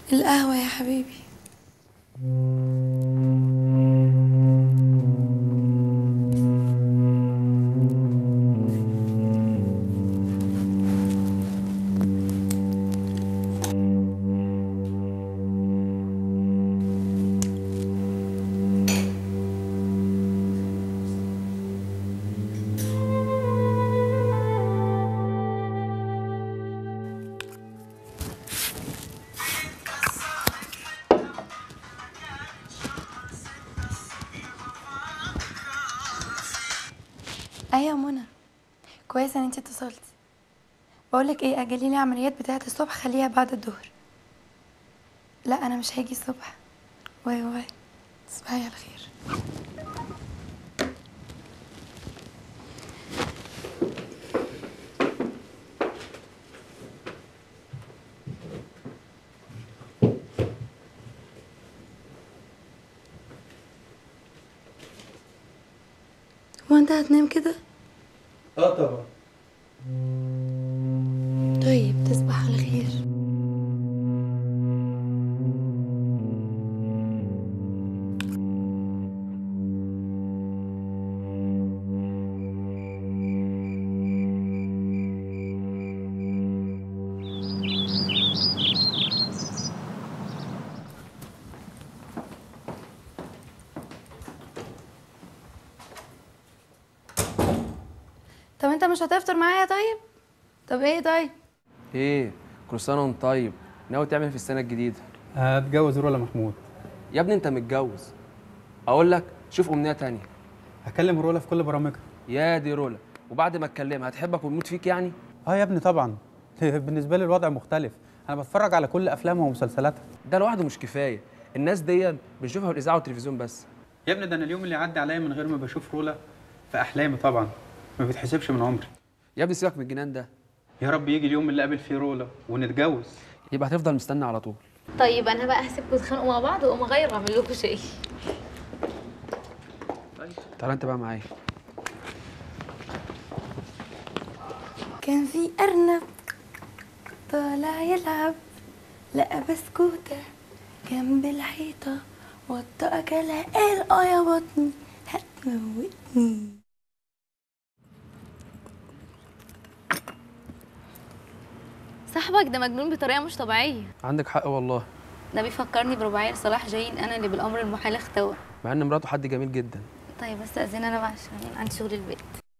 القهوة يا حبيبي ايوه يا منى كويس ان انت اتصلتي بقولك ايه اجلي لي العمليات بتاعه الصبح خليها بعد الظهر لا انا مش هاجي الصبح واي واي تصبحي على خير هو انت هتنام كده اه طبعا طيب تصبح على خير طب انت مش هتفطر معايا طيب طب ايه طيب ايه كل سنه وانت طيب ناوي تعمل إيه في السنه الجديده هتجوز رولا محمود يا ابني انت متجوز اقول لك شوف امنيه تانية هكلم رولا في كل برامجها يا دي رولا وبعد ما اتكلمها هتحبك وتموت فيك يعني اه يا ابني طبعا بالنسبه لي الوضع مختلف انا بتفرج على كل افلامها ومسلسلاتها ده لوحده مش كفايه الناس دي بنشوفها في الاذاعه والتلفزيون بس يا ابني ده انا اليوم اللي عدى عليا من غير ما بشوف رولا في احلامي طبعا ما بيتحسبش من عمري يا ابني سيبك من الجنان ده يا رب يجي اليوم اللي اقابل فيه رولا ونتجوز يبقى هتفضل مستني على طول طيب انا بقى هسيبكم تتخانقوا مع بعض واقوم اغير واعمل لكم شاي تعالى انت بقى معايا كان في أرنب طالع يلعب لقى بسكوتة جنب الحيطة وطى أكلها قال اه يا بطني هتموتني صاحبك ده مجنون بطريقه مش طبيعيه عندك حق والله ده بيفكرني برباعية صلاح جايين انا اللي بالامر المحال اختوى مع ان مراته حد جميل جدا طيب بس اذن انا بقى عشان عندي شغل البيت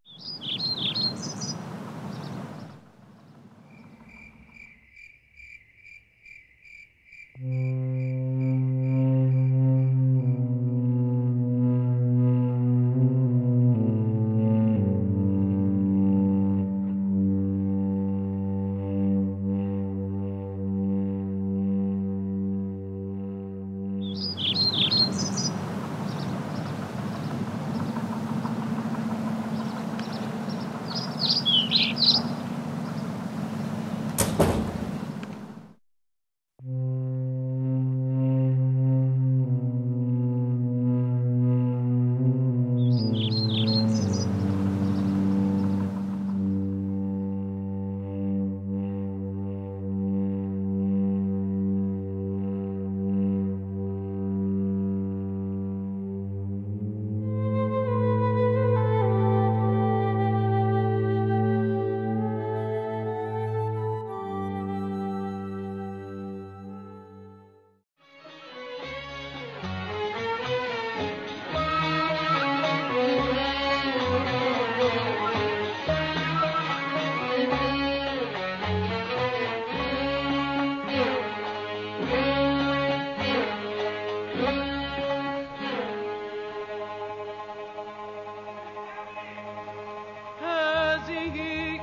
هذه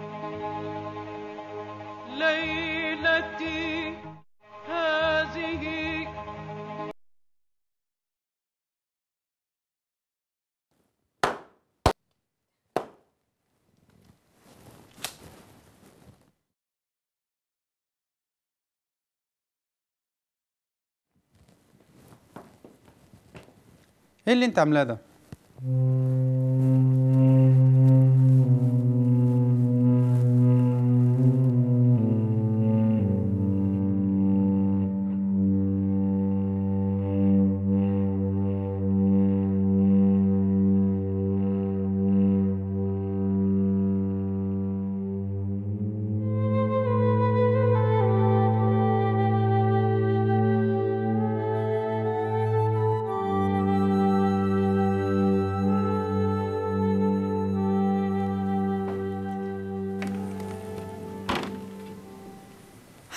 ليلتي هذه ايه اللي انت عاملاه ده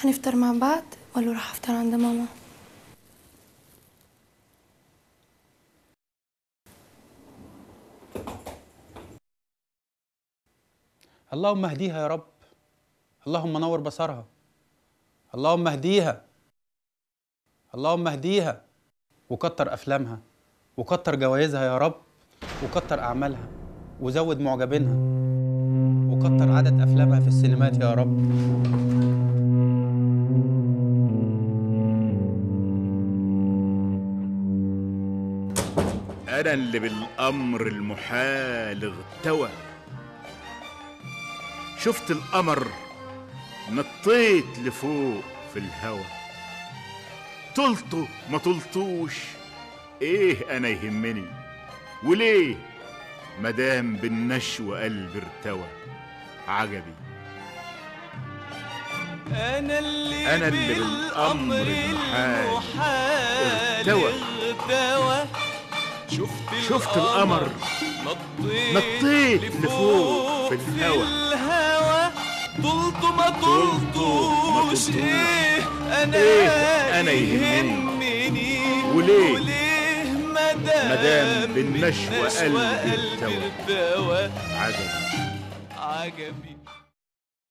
هنفطر مع بعض ولا راح افطر عند ماما اللهم اهديها يا رب اللهم نور بصرها اللهم اهديها اللهم اهديها وكتر افلامها وكتر جوائزها يا رب وكتر اعمالها وزود معجبينها وكتر عدد افلامها في السينمات يا رب أنا اللي بالأمر المحال اغتوى شفت القمر نطيت لفوق في الهوى طلته ما طلتوش ايه انا يهمني وليه مدام بالنشوة قلبي ارتوى عجبي أنا اللي أنا اللي بالأمر المحال ارتوى. ارتوى شفت شفت القمر نطيت, نطيت لفوق في الهوى. الهوى طلت ما طلته ما طلتوش طلتوش. ايه انا إيه أنا يهمني وليه؟ وليه مدام مدام بالنشوة قلبي قلبي ارتوى. ارتوى عجبي عجبي